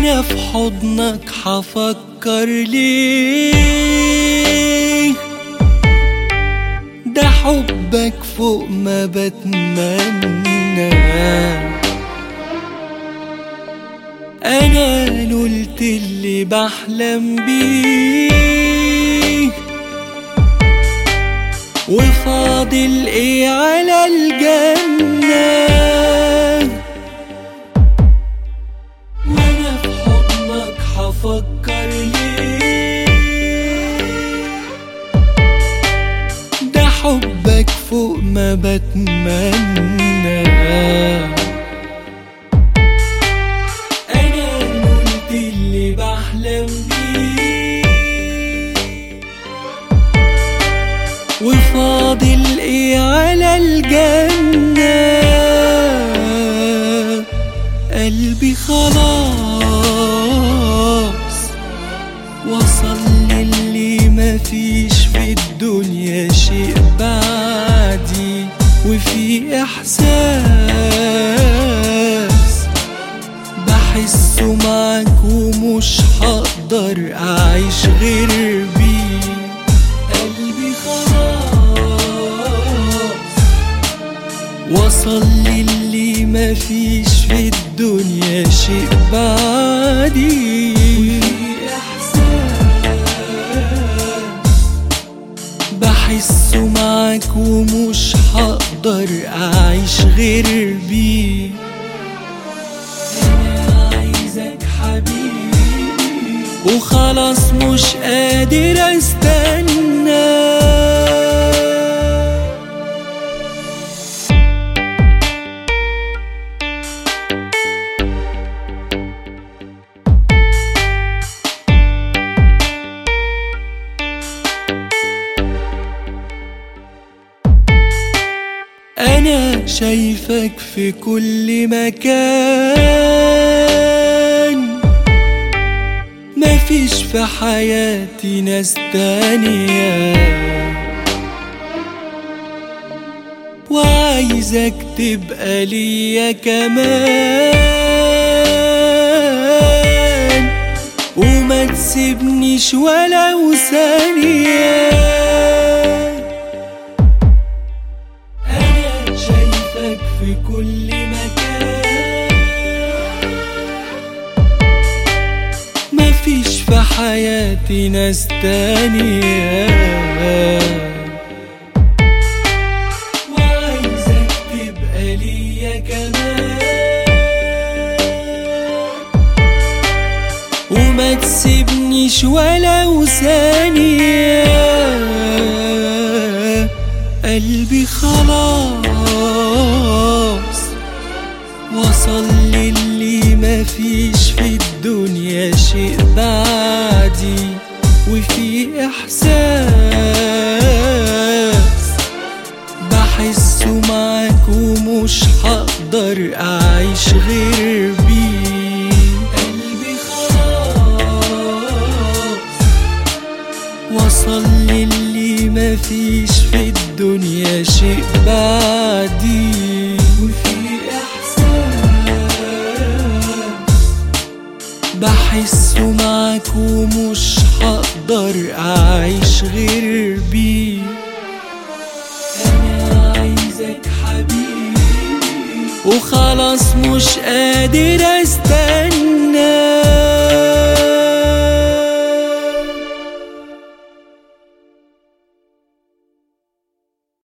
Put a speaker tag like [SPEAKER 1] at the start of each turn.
[SPEAKER 1] وانا في حضنك حفكر ليه ده حبك فوق ما بتمنى انا نلت اللي بحلم بيه وفاضل ايه على الجنة وانا في حضنك حفكر ليه ده حبك فوق ما بتمنى انا قلت اللي بحلم بيه وفاضل ايه على الجنة قلبي خلاص وصل للي مفيش في الدنيا شيء بعدي وفي احساس بحسه معاك ومش هقدر اعيش غير بيه قلبي خلاص وصل للي مفيش في الدنيا شيء بعدي وفي احساس بحسه معاك ومش هقدر اعيش غير بيه انا عايزك حبيبي وخلاص مش قادر استنى أنا شايفك في كل مكان مفيش في حياتي ناس تانية وعايزك تبقى ليا كمان وما تسيبنيش ولو ثانيه أنا شايفك في كل مكان مفيش في حياتي ناس تانية وعايزك تبقى ليا كمان وما تسيبنيش ولو ثانية قلبي خلاص وصل للي مفيش في الدنيا شيء بعدي وفي احساس بحسه معاك ومش هقدر اعيش غير بيه قلبي خلاص وصل للي مفيش في الدنيا شيء بعدي وفي احساس بحسه معاك ومش هقدر اعيش غير بيه انا عايزك حبيبي وخلاص مش قادر استنى